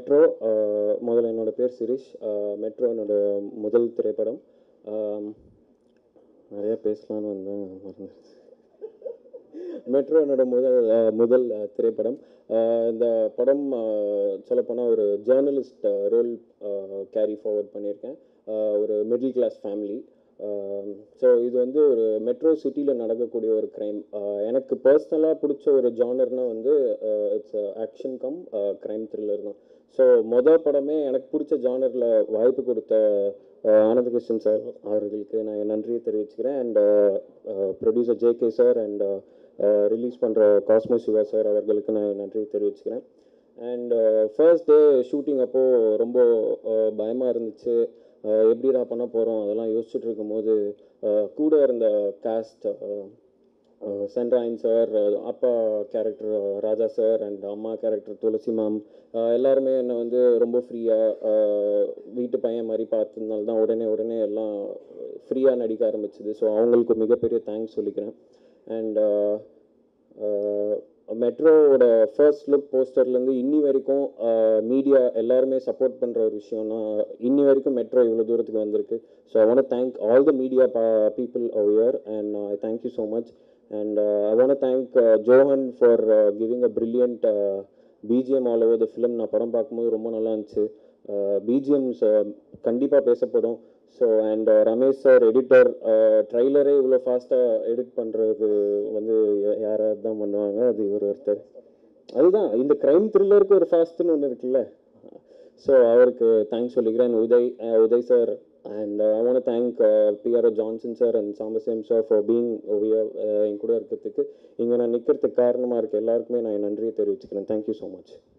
metro முதல்ல என்னோட பேர் சிரீஷ் மெட்ரோ என்னோட முதல் திரைப்படம் ஆம், நிறைய பேசலான்னு வந்தேன் மறந்துருச்சு மெட்ரோ என்னோட முதல் அஹ், முதல் அஹ், திரைப்படம் அஹ், இந்த படம் சொல்லப்போனால் ஒரு ஜேர்னலிஸ்ட் ரோல் கேரி ஃபார்வர்ட் பண்ணியிருக்கேன் அஹ், ஒரு மிடில் கிளாஸ் ஃபேமிலி ஸோ இது வந்து ஒரு மெட்ரோ சிட்டியில் நடக்கக்கூடிய ஒரு க்ரைம் எனக்கு பர்சனலாக பிடிச்ச ஒரு ஜானர்னா வந்து it's action cum crime thriller தான் ஸோ மொதல் படமே எனக்கு பிடிச்ச ஜானரில் வாய்ப்பு கொடுத்த அஹ், ஆனந்தகிருஷ்ணன் சார் அவர்களுக்கு நான் என் நன்றியை தெரிவிச்சுக்கிறேன் and producer J K sir and release பண்ணுற காஸ்மோ சிவா சார் அவர்களுக்கு நான் என் நன்றியை தெரிவிச்சுக்கிறேன் அண்ட் ஃபர்ஸ்ட் டே ஷூட்டிங் அப்போது ரொம்ப பயமாக இருந்துச்சு அஹ், எப்படிடா பண்ண போகிறோம் அதெல்லாம் யோசிச்சுட்டு இருக்கும்போது அஹ், கூட இருந்த காஸ்ட் சென்ட்ராயன் சார் அப்பா கேரக்டர் ராஜா சார் அண்ட் அம்மா கேரக்டர் துளசி மேம் எல்லாருமே என்னை வந்து ரொம்ப ஃப்ரீயாக வீட்டு பையன் மாதிரி பார்த்ததுனால தான் உடனே உடனே எல்லாம் ஃப்ரீயாக நடிக்க ஆரம்பிச்சது ஸோ அவங்களுக்கு மிகப்பெரிய தேங்க்ஸ் சொல்லிக்கிறேன் அண்ட் மெட்ரோவோட ஃபர்ஸ்ட் லுக் போஸ்டர்லேருந்து இன்னி வரைக்கும் மீடியா எல்லாருமே சப்போர்ட் பண்ணுற ஒரு விஷயம்னா இன்னி வரைக்கும் மெட்ரோ இவ்வளோ தூரத்துக்கு வந்திருக்கு so I want thank all the media people year and I thank you so much and I want thank Johan for giving a brilliant BGM all over the film நான் படம் பார்க்கும்போது ரொம்ப நல்லா இருந்துச்சு பிஜிஎம்ஸ் கண்டிப்பாக பேசப்படும் so and Ramesh sir editor ட்ரைலரே இவ்வளோ ஃபாஸ்ட்டாக எடிட் பண்ணுறது வந்து யா- யாராவது தான் பண்ணுவாங்க அது இவர் ஒருத்தர் அதுதான் இந்த க்ரைம் த்ரில்லருக்கு ஒரு ஃபாஸ்ட்னு ஒன்று இருக்குல்ல ஸோ அவருக்கு தேங்க்ஸ் சொல்லிக்கிறேன் உதய் அஹ் Uday sir and I want thank PRO Johnson sir and சாம்பசேம் சார் ஃபார் பீங் ஓவியர் என் கூட இருக்கிறதுக்கு இங்கே நான் நிற்கிறதுக்கு காரணமாக இருக்க எல்லாருக்குமே நான் என் நன்றியை தெரிவிச்சுக்கிறேன் தேங்க்யூ ஸோ மச்